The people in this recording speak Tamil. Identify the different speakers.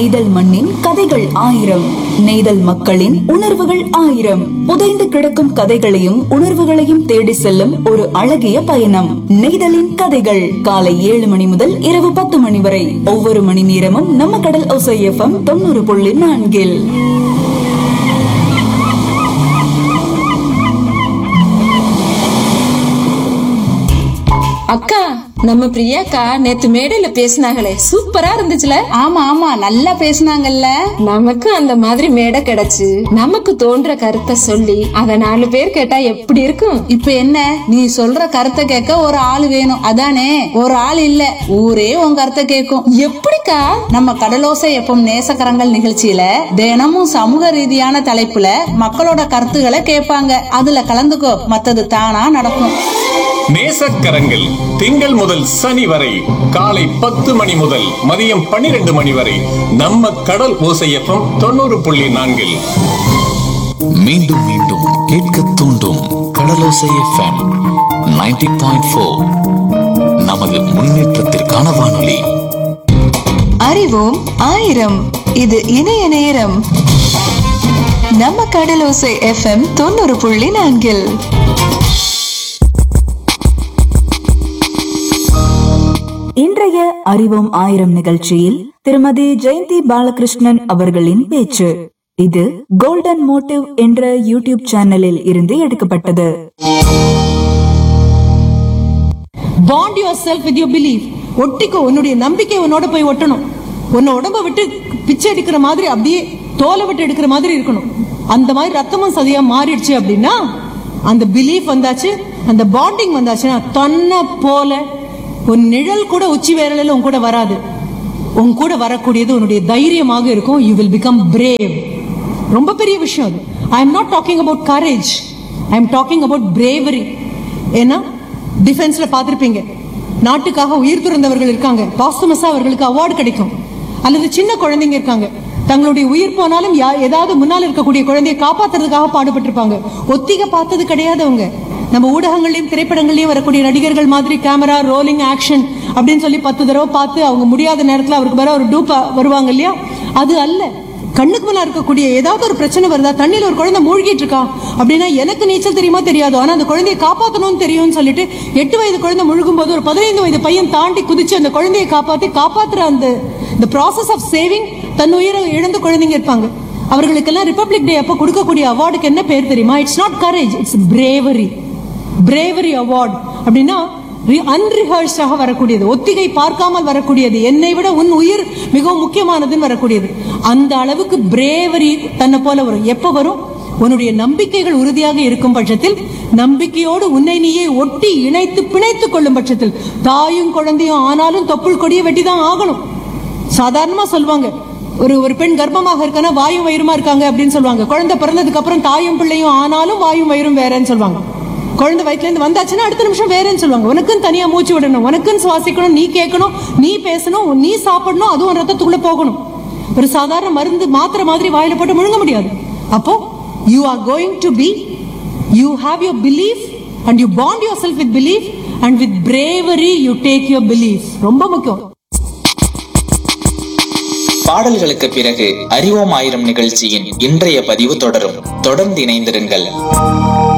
Speaker 1: நெய்தல் மண்ணின் கதைகள் ஆயிரம் நெய்தல் மக்களின் உணர்வுகள் ஆயிரம் புதைந்து கிடக்கும் கதைகளையும் உணர்வுகளையும் தேடி செல்லும் ஒரு அழகிய பயணம் நெய்தலின் கதைகள் காலை ஏழு மணி முதல் இரவு பத்து மணி வரை ஒவ்வொரு மணி நேரமும் நம்ம கடல் ஒசை எஃப்எம் தொண்ணூறு புள்ளி நான்கில்
Speaker 2: அக்கா நம்ம பிரியாக்கா நேத்து மேடையில பேசினாங்களே சூப்பரா இருந்துச்சுல
Speaker 3: ஆமா ஆமா நல்லா பேசுனாங்கல்ல
Speaker 2: நமக்கு அந்த மாதிரி மேடை கிடைச்சு நமக்கு தோன்ற கருத்தை சொல்லி அத நாலு பேர் கேட்டா எப்படி இருக்கும்
Speaker 3: இப்ப என்ன நீ சொல்ற கருத்தை கேட்க ஒரு ஆள் வேணும் அதானே ஒரு ஆள் இல்ல ஊரே உன் கருத்தை கேட்கும்
Speaker 2: எப்படிக்கா
Speaker 3: நம்ம கடலோசை எப்பம் நேசக்கரங்கள் நிகழ்ச்சியில தினமும் சமூக ரீதியான தலைப்புல மக்களோட கருத்துக்களை கேட்பாங்க அதுல கலந்துக்கோ மத்தது தானா நடக்கும்
Speaker 4: நேசக்கரங்கள் திங்கள் முதல் சனி வரை காலை பத்து மணி முதல் மதியம் பன்னிரண்டு மணி வரை நம்ம கடல் ஓசையப்பம் தொண்ணூறு புள்ளி நான்கில்
Speaker 5: மீண்டும் மீண்டும் கேட்க தூண்டும் Kadalosai FM ninety point four நமது முன்னேற்றத்திற்கான வானொலி
Speaker 6: அறிவோம் ஆயிரம் இது இணைய நேரம் நம்ம கடலோசை எஃப்எம் தொண்ணூறு புள்ளி நான்கில்
Speaker 1: இன்றைய அறிவோம் ஆயிரம் நிகழ்ச்சியில் திருமதி ஜெயந்தி பாலகிருஷ்ணன் அவர்களின் பேச்சு இது கோல்டன் மோட்டிவ் என்ற யூடியூப் சேனலில் இருந்து எடுக்கப்பட்டது
Speaker 7: bond yourself with your belief ஒட்டிக்கோ உன்னுடைய நம்பிக்கை உன்னோட போய் ஒட்டணும் உன்னை உடம்ப விட்டு பிச்சை எடுக்கிற மாதிரி அப்படியே தோலை விட்டு எடுக்கிற மாதிரி இருக்கணும் அந்த மாதிரி ரத்தமும் சதியா மாறிடுச்சு அப்படின்னா அந்த பிலீஃப் வந்தாச்சு அந்த பாண்டிங் வந்தாச்சுன்னா தன்னை போல உன் நிழல் கூட உச்சி வேரலில் உன் கூட வராது உன் கூட வரக்கூடியது உன்னுடைய தைரியமாக இருக்கும் யூ வில் பிகம் பிரேவ் ரொம்ப பெரிய விஷயம் அது I am not talking about courage I am talking about bravery ஏன்னா டிஃபென்ஸ்ல பார்த்திருப்பீங்க நாட்டுக்காக உயிர் துறந்தவர்கள் இருக்காங்க பாஸ்துமஸா அவர்களுக்கு அவார்டு கிடைக்கும் அல்லது சின்ன குழந்தைங்க இருக்காங்க தங்களுடைய உயிர் போனாலும் யா- ஏதாவது முன்னால் இருக்கக்கூடிய குழந்தையை காப்பாத்துறதுக்காக பாடுபட்டிருப்பாங்க ஒத்திகை பார்த்தது கிடையாது அவங்க நம்ம ஊடகங்கள்லயும் திரைப்படங்கள்லயும் வரக்கூடிய நடிகர்கள் மாதிரி கேமரா ரோலிங் ஆக்ஷன் அப்படின்னு சொல்லி பத்து தடவை பார்த்து அவங்க முடியாத நேரத்துல அவருக்கு வர ஒரு டூப்பா வருவாங்க இல்லையா அது அல்ல கண்ணுக்கு முன்னா இருக்கக்கூடிய ஏதாவது ஒரு பிரச்சனை வருதா தண்ணியில ஒரு குழந்தை மூழ்கிட்டு இருக்கா அப்படின்னா எனக்கு நீச்சல் தெரியுமா தெரியாதோ ஆனா அந்த குழந்தையை காப்பாத்தணும்னு தெரியும்னு சொல்லிட்டு எட்டு வயது குழந்தை முழுகும் போது ஒரு பதினைந்து வயது பையன் தாண்டி குதிச்சு அந்த குழந்தையை காப்பாத்தி காப்பாத்துற அந்த இந்த ப்ராசஸ் ஆஃப் சேவிங் தன் உயிரை இழந்த குழந்தைங்க இருப்பாங்க அவர்களுக்கெல்லாம் ரிப்பப்ளிக் டே அப்போ கொடுக்கக்கூடிய அவார்டுக்கு என்ன பேர் தெரியுமா it's not courage it's bravery bravery award அப்படின்னா அன்ரிஹர்ஸ்டாக வரக்கூடியது ஒத்திகை பார்க்காமல் வரக்கூடியது என்னை விட உன் உயிர் மிகவும் முக்கியமானதுன்னு வரக்கூடியது அந்த அளவுக்கு பிரேவரி தன்னை போல வரும் எப்ப வரும் உன்னுடைய நம்பிக்கைகள் உறுதியாக இருக்கும் பட்சத்தில் நம்பிக்கையோடு உன்னை நீயே ஒட்டி இணைத்து பிணைத்துக் கொள்ளும் பட்சத்தில் தாயும் குழந்தையும் ஆனாலும் தொப்புள் கொடியை வெட்டிதான் ஆகணும் சாதாரணமா சொல்லுவாங்க ஒரு ஒரு பெண் கர்ப்பமாக இருக்கானா வாயும் வயிறுமா இருக்காங்க அப்படின்னு சொல்லுவாங்க குழந்தை பிறந்ததுக்கு அப்புறம் தாயும் பிள்ளையும் ஆனாலும் வாயும் வயிறும் வேறன்னு சொல்லுவாங்க குழந்தை வயிற்றுல இருந்து வந்தாச்சுன்னா அடுத்த நிமிஷம் வேறேன்னு சொல்லுவாங்க உனக்குன்னு தனியா மூச்சு விடணும் உனக்குன்னு சுவாசிக்கணும் நீ கேட்கணும் நீ பேசணும் நீ சாப்பிடணும் அதுவும் ரத்தத்துக்குள்ள போகணும் ஒரு சாதாரண மருந்து மாத்திரை மாதிரி வாயில போட்டு முழுங்க முடியாது அப்போ you are going to be you have your belief and you bond yourself with belief and with bravery you take your belief ரொம்ப முக்கியம்
Speaker 8: பாடல்களுக்கு பிறகு அறிவோம் ஆயிரம் நிகழ்ச்சியின் இன்றைய பதிவு தொடரும் தொடர்ந்து இணைந்திருங்கள்